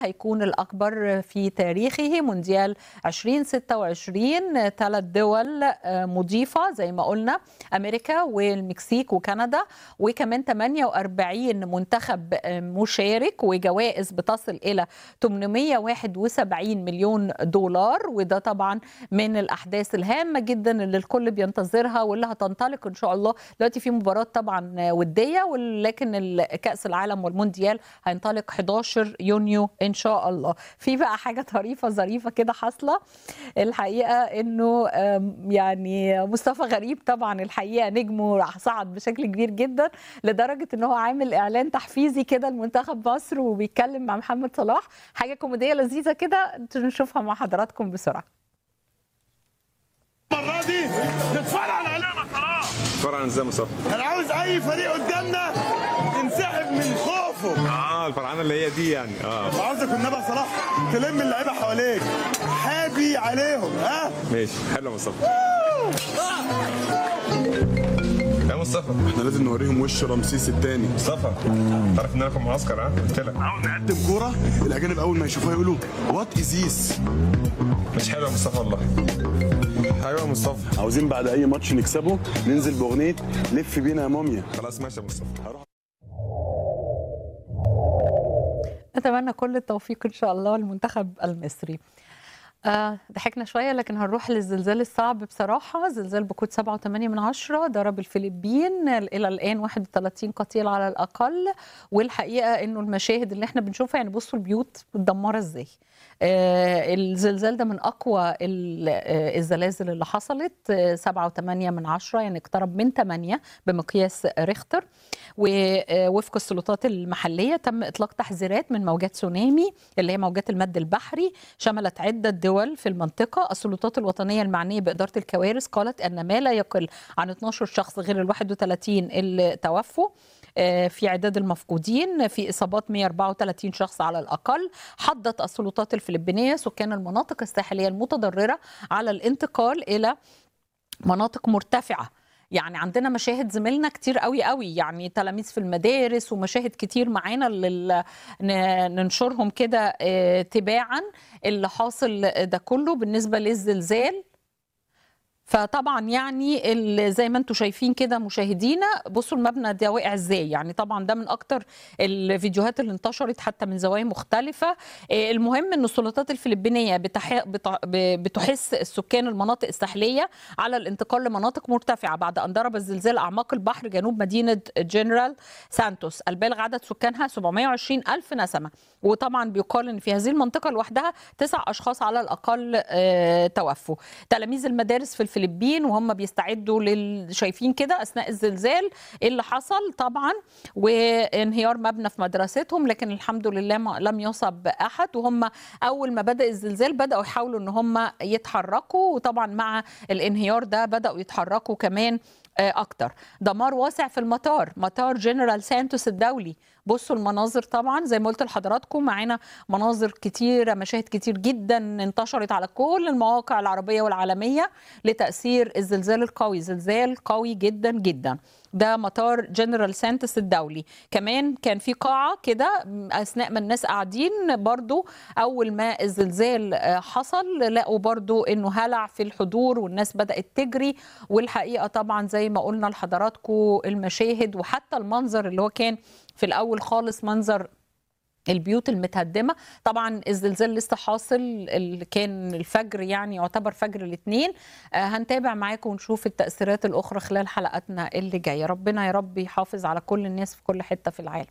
هيكون الأكبر في تاريخه مونديال 2026 ثلاث دول مضيفة زي ما قلنا أمريكا والمكسيك وكندا وكمان 48 منتخب مشارك وجوائز بتصل إلى 871 مليون دولار وده طبعا من الأحداث الهامة جدا اللي الكل بينتظرها واللي هتنطلق إن شاء الله دلوقتي في مباراة طبعا ودية ولكن كأس العالم والمونديال هينطلق 11 يونيو ان شاء الله في بقى حاجه طريفه ظريفه كده حاصله الحقيقه انه يعني مصطفى غريب طبعا الحقيقه نجمه صعد بشكل كبير جدا لدرجه ان هو عامل اعلان تحفيزي كده لمنتخب مصر وبيتكلم مع محمد صلاح حاجه كوميديه لذيذه كده نشوفها مع حضراتكم بسرعه المره دي نتفرج علينا خلاص فرع ازاي مصطفى؟ انا عاوز اي فريق قدامنا ينسحب من خوفه اه الفرعنه اللي هي دي يعني اه عاوزك والنبي يا صلاح تلم اللعيبه حواليك حابي عليهم ها ماشي حلو يا مصطفى يا مصطفى احنا لازم نوريهم وش رمسيس الثاني مصطفى تعرف ان انا في معسكر ها قلت لك عاوز نقدم قدم كوره الاجانب اول ما يشوفوها يقولوا وات از ذيس مش حلو يا مصطفى والله ايوه يا مصطفى عاوزين بعد اي ماتش نكسبه ننزل باغنيه لف بينا يا موميا خلاص ماشي يا مصطفى نتمنى كل التوفيق ان شاء الله للمنتخب المصري آه ضحكنا شوية لكن هنروح للزلزال الصعب بصراحة زلزال بقوة 7.8 من عشرة ضرب الفلبين إلى الآن 31 قتيل على الأقل والحقيقة إنه المشاهد اللي احنا بنشوفها يعني بصوا البيوت متدمرة إزاي آه الزلزال ده من أقوى الزلازل اللي حصلت آه 7.8 من عشرة يعني اقترب من 8 بمقياس ريختر ووفق السلطات المحلية تم إطلاق تحذيرات من موجات تسونامي اللي هي موجات المد البحري شملت عدة دول في المنطقة السلطات الوطنية المعنية بإدارة الكوارث قالت أن ما لا يقل عن 12 شخص غير ال 31 اللي توفوا في عداد المفقودين في إصابات 134 شخص على الأقل حضت السلطات الفلبينية سكان المناطق الساحلية المتضررة على الانتقال إلى مناطق مرتفعه يعني عندنا مشاهد زميلنا كتير قوي قوي يعني تلاميذ في المدارس ومشاهد كتير معانا اللي ننشرهم كده تباعا اللي حاصل ده كله بالنسبه للزلزال فطبعا يعني زي ما انتم شايفين كده مشاهدينا بصوا المبنى ده وقع ازاي يعني طبعا ده من اكتر الفيديوهات اللي انتشرت حتى من زوايا مختلفه المهم ان السلطات الفلبينيه بتح... بتحث السكان المناطق الساحليه على الانتقال لمناطق مرتفعه بعد ان ضرب الزلزال اعماق البحر جنوب مدينه جنرال سانتوس البالغ عدد سكانها 720 الف نسمه وطبعا بيقال ان في هذه المنطقه لوحدها تسع اشخاص على الاقل توفوا تلاميذ المدارس في الفلبين وهم بيستعدوا لل شايفين كده اثناء الزلزال ايه اللي حصل طبعا وانهيار مبنى في مدرستهم لكن الحمد لله ما لم يصب احد وهم اول ما بدا الزلزال بداوا يحاولوا ان هم يتحركوا وطبعا مع الانهيار ده بداوا يتحركوا كمان اكتر دمار واسع في المطار مطار جنرال سانتوس الدولي بصوا المناظر طبعا زي ما قلت لحضراتكم معانا مناظر كتيرة مشاهد كتير جدا انتشرت على كل المواقع العربية والعالمية لتأثير الزلزال القوي زلزال قوي جدا جدا ده مطار جنرال سانتس الدولي كمان كان في قاعة كده أثناء ما الناس قاعدين برضو أول ما الزلزال حصل لقوا برضو أنه هلع في الحضور والناس بدأت تجري والحقيقة طبعا زي ما قلنا لحضراتكم المشاهد وحتى المنظر اللي هو كان في الأول خالص منظر البيوت المتهدمة طبعا الزلزال لسه حاصل اللي كان الفجر يعني يعتبر فجر الاثنين آه هنتابع معاكم ونشوف التأثيرات الأخرى خلال حلقاتنا اللي جاية ربنا يا رب يحافظ على كل الناس في كل حتة في العالم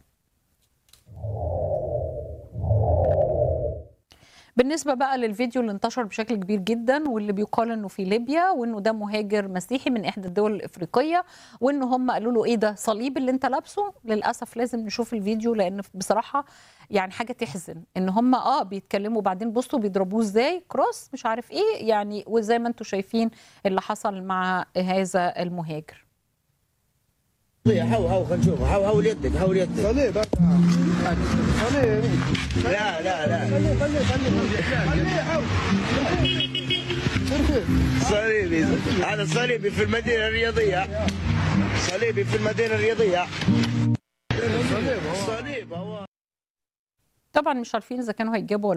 بالنسبة بقى للفيديو اللي انتشر بشكل كبير جدا واللي بيقال انه في ليبيا وانه ده مهاجر مسيحي من احدى الدول الافريقية وان هم قالوا له ايه ده صليب اللي انت لابسه للاسف لازم نشوف الفيديو لان بصراحة يعني حاجة تحزن ان هم اه بيتكلموا بعدين بصوا بيضربوه ازاي كروس مش عارف ايه يعني وزي ما انتم شايفين اللي حصل مع هذا المهاجر هو هو خلينا نشوف هو هو يدك هو يدك صليب صليب لا لا لا صليبي هذا صليبي في المدينة الرياضية صليبي في المدينة الرياضية صليب هو طبعا مش عارفين اذا كانوا هيجابوا ولا